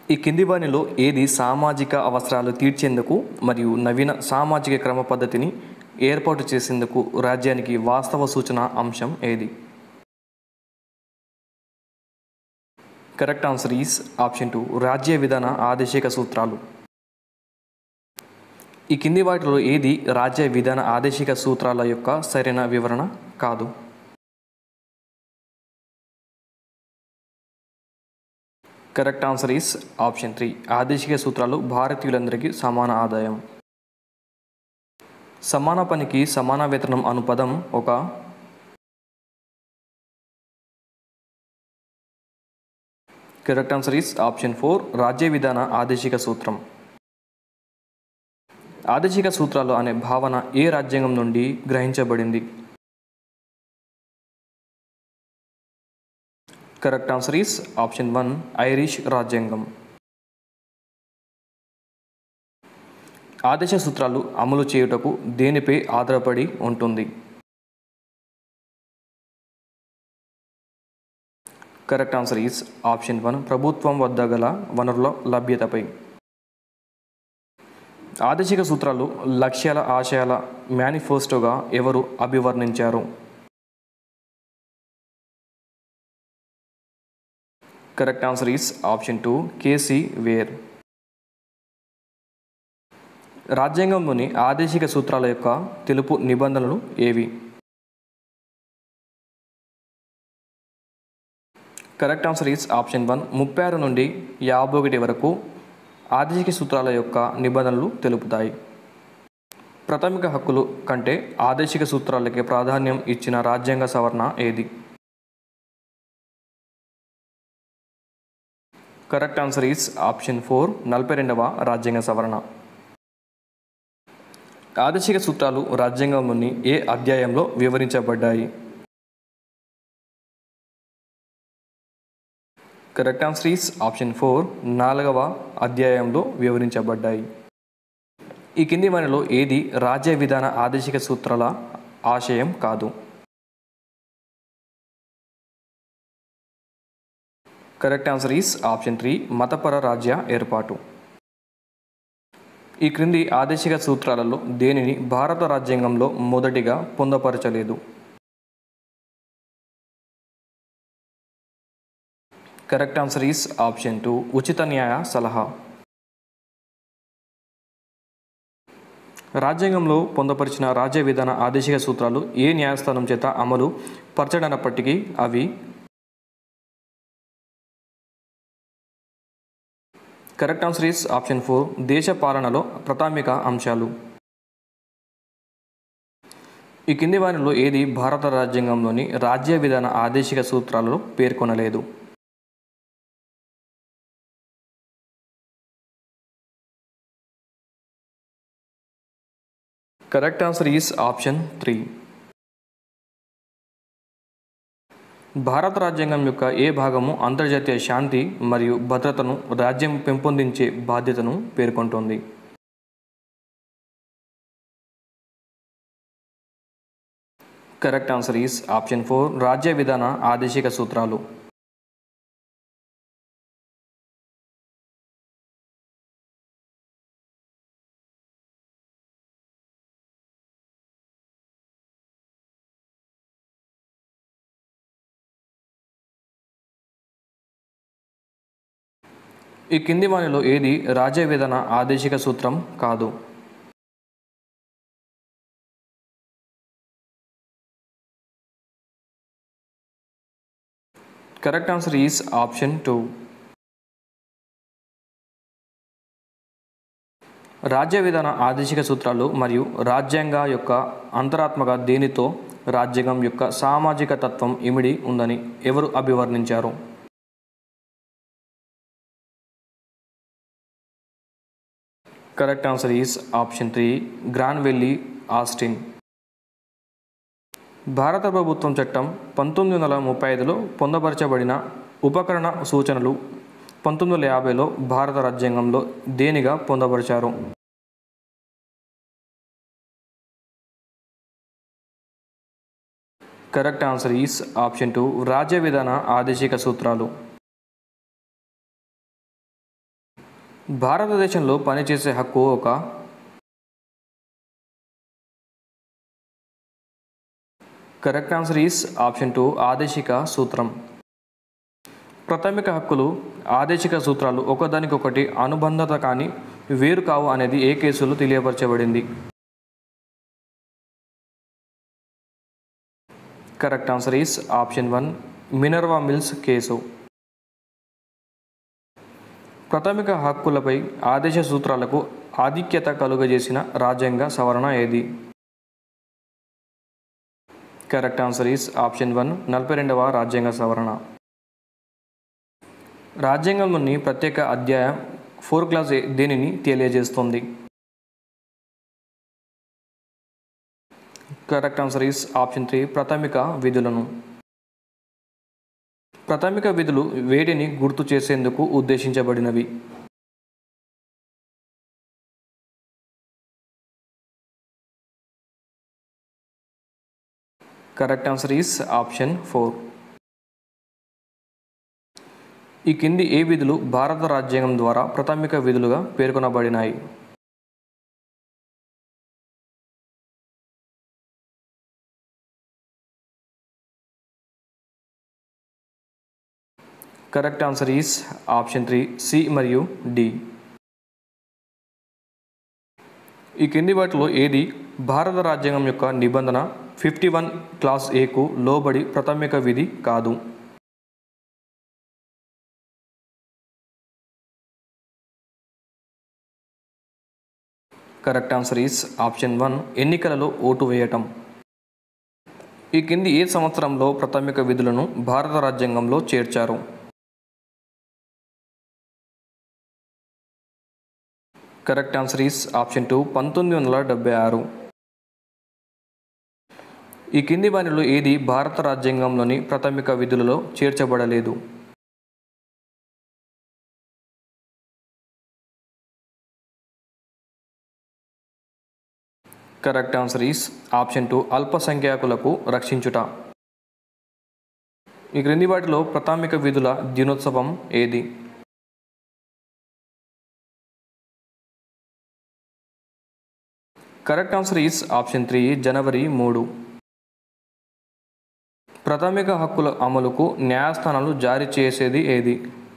ఈ కింది వానిలో ఏది సామాజిక అవసరాలు తీర్చేందుకు మరియు నవీన సామాజిక క్రమ పద్ధతిని ఏర్పాటు చేసేందుకు రాజ్యానికి వాస్తవ సూచన అంశం ఏది correct answer is option two రాజ్య విధాన ఆదేశిక సూత్రాలు ఈ కింది వాటిలో ఏది రాజ్య విధాన ఆదేశిక సూత్రాల యొక్క సరైన వివరణ కాదు correct answer is option three ఆదేశిక సూత్రాలు భారతీయులందరికీ సమాన ఆదాయం సమాన పనికి సమాన వేతనం అను పదం ఒక correct answer is option four రాజ్య విధాన ఆదేశిక సూత్రం ఆదేశిక సూత్రాలు అనే భావన ఏ రాజ్యాంగం నుండి గ్రహించబడింది correct answer is option one Irish రాజ్యాంగం ఆదేశ సూత్రాలు అమలు చేయుటకు దేనిపై ఆధారపడి ఉంటుంది correct answer is option one ప్రభుత్వం వద్ద గల వనరుల లభ్యతపై ఆదేశిక సూత్రాలు లక్ష్యాల ఆశయాల మేనిఫెస్టోగా ఎవరు అభివర్ణించారు correct answer is option two K C Wheare రాజ్యాంగంలోని ఆదేశిక సూత్రాల యొక్క తెలుపు నిబంధనలు ఏవి correct answer is option one ముప్పై ఆరు నుండి యాభై ఒకటి వరకు ఆదేశిక సూత్రాల యొక్క నిబంధనలు తెలుపుతాయి ప్రాథమిక హక్కులు కంటే ఆదేశిక సూత్రాలకే ప్రాధాన్యం ఇచ్చిన రాజ్యాంగ సవరణ ఏది correct answer is option four నలభై రెండవ రాజ్యాంగ సవరణ ఆదేశిక సూత్రాలు రాజ్యాంగంలోని ఏ అధ్యాయంలో వివరించబడ్డాయి correct answer is option four నాలుగవ అధ్యాయంలో వివరించబడ్డాయి ఈ కింది వానిలో ఏది రాజ్య విధాన ఆదేశిక సూత్రాల ఆశయం కాదు correct answer is option three మతపర రాజ్య ఏర్పాటు ఈ క్రింది ఆదేశిక సూత్రాలలో దేనిని భారత రాజ్యాంగంలో మొదటిగా పొందపరచలేదు correct answer is option two ఉచిత న్యాయ సలహా రాజ్యాంగంలో పొందపరిచిన రాజ్య విధాన ఆదేశిక సూత్రాలు ఏ న్యాయస్థానం చేత అమలు పరచడనప్పటికీ అవి correct answer is option four దేశ పాలనలో ప్రాథమిక అంశాలు ఈ కింది వారిలో ఏది భారత రాజ్యాంగంలోని రాజ్య విధాన ఆదేశిక సూత్రాలలో పేర్కొనలేదు correct answer is option three భారత రాజ్యాంగం యొక్క ఏ భాగము అంతర్జాతీయ శాంతి మరియు భద్రతను రాజ్యం పెంపొందించే బాధ్యతను పేర్కొంటోంది correct answer is option four రాజ్య విధాన ఆదేశిక సూత్రాలు ఈ కింది వానిలో ఏది రాజ్య విధాన ఆదేశిక సూత్రం కాదు correct answer is option two రాజ్య విధాన ఆదేశిక సూత్రాలు మరియు రాజ్యాంగ యొక్క అంతరాత్మక దేనితో రాజ్యాంగం యొక్క సామాజిక తత్వం ఇమిడి ఉందని ఎవరు అభివర్ణించారు correct answer is option three Granville Austin భారత ప్రభుత్వం చట్టం పంతొమ్మిది వందల ముప్పై ఐదులో పొందపరచబడిన ఉపకరణ సూచనలు పంతొమ్మిది వందల యాభైలో భారత రాజ్యాంగంలో దేనిగా పొందపరిచారు correct answer is option two రాజ్య విధాన ఆదేశిక సూత్రాలు భారతదేశంలో పనిచేసే హక్కు ఒక correct answer is option two ఆదేశిక సూత్రం ప్రాథమిక హక్కులు ఆదేశిక సూత్రాలు ఒకదానికొకటి అనుబంధత కానీ వేరు కావు అనేది ఏ కేసులో తెలియపరచబడింది correct answer is option one Minerva Mills case ప్రాథమిక హక్కులపై ఆదేశ సూత్రాలకు ఆధిక్యత కలుగజేసిన రాజ్యాంగ సవరణ ఏది correct answer is option one నలభై రెండవ రాజ్యాంగ సవరణ రాజ్యాంగంలోని ప్రత్యేక అధ్యాయం ఫోర్ క్లాస్ ఏ దేనిని తెలియజేస్తుంది correct answer is option three ప్రాథమిక విధులను ప్రాథమిక విధులు వేటిని గుర్తు చేసేందుకు ఉద్దేశించబడినవి correct answer is option four ఈ కింది ఏ విధులు భారత రాజ్యాంగం ద్వారా ప్రాథమిక విధులుగా పేర్కొనబడినాయి correct answer is option three C మరియు డి ఈ కింది వాటిలో ఏది భారత రాజ్యాంగం యొక్క నిబంధన ఫిఫ్టీ వన్ క్లాస్ ఏకు లోబడి ప్రాథమిక విధి కాదు correct answer is option one ఎన్నికలలో ఓటు వేయటం ఈ కింది ఏ సంవత్సరంలో ప్రాథమిక విధులను భారత రాజ్యాంగంలో చేర్చారు correct answer is option two పంతొమ్మిది వందల డెబ్బై ఆరు ఈ కింది వానిలో ఏది భారత రాజ్యాంగంలోని ప్రాథమిక విధులలో చేర్చబడలేదు correct answer is option two అల్పసంఖ్యాకులకు రక్షించుట ఈ క్రింది వాటిలో ప్రాథమిక విధుల దినోత్సవం ఏది correct answer is option three జనవరి మూడు ప్రాథమిక హక్కుల అమలుకు న్యాయస్థానాలు జారీ చేసేది ఏది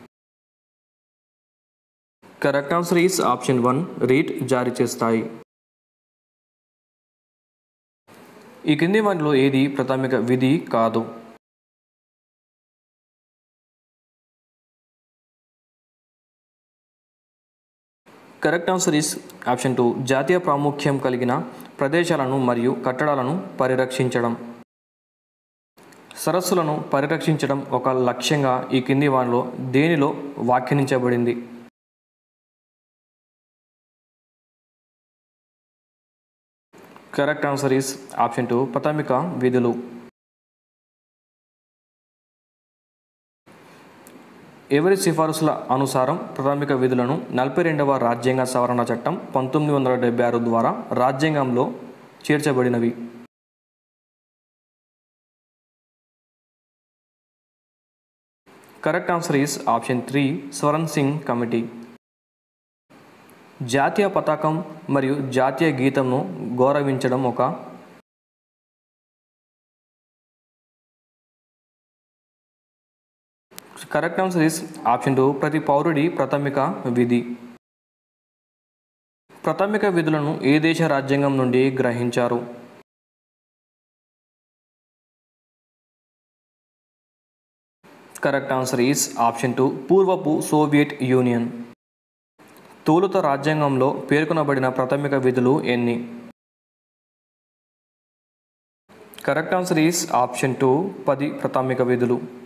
correct answer is option one writ జారీ చేస్తాయి ఈ కింది వాటిలో ఏది ప్రాథమిక విధి కాదు correct answer is option two జాతీయ ప్రాముఖ్యం కలిగిన ప్రదేశాలను మరియు కట్టడాలను పరిరక్షించడం సరస్సులను పరిరక్షించడం ఒక లక్ష్యంగా ఈ కింది వానిలో దేనిలో వ్యాఖ్యానించబడింది correct answer is option two ప్రాథమిక విధులు ఎవరి సిఫారసుల అనుసారం ప్రాథమిక విధులను నలభై రెండవ రాజ్యాంగ సవరణ చట్టం పంతొమ్మిది వందల డెబ్బై ఆరు ద్వారా రాజ్యాంగంలో చేర్చబడినవి correct answer is option three Swaran Singh committee జాతీయ పతాకం మరియు జాతీయ గీతంను గౌరవించడం ఒక correct answer is option two ప్రతి పౌరుడి ప్రాథమిక విధి ప్రాథమిక విధులను ఏ దేశ రాజ్యాంగం నుండి గ్రహించారు correct answer is option two పూర్వపు సోవియట్ యూనియన్ తొలుత రాజ్యాంగంలో పేర్కొనబడిన ప్రాథమిక విధులు ఎన్ని correct answer is option two పది ప్రాథమిక విధులు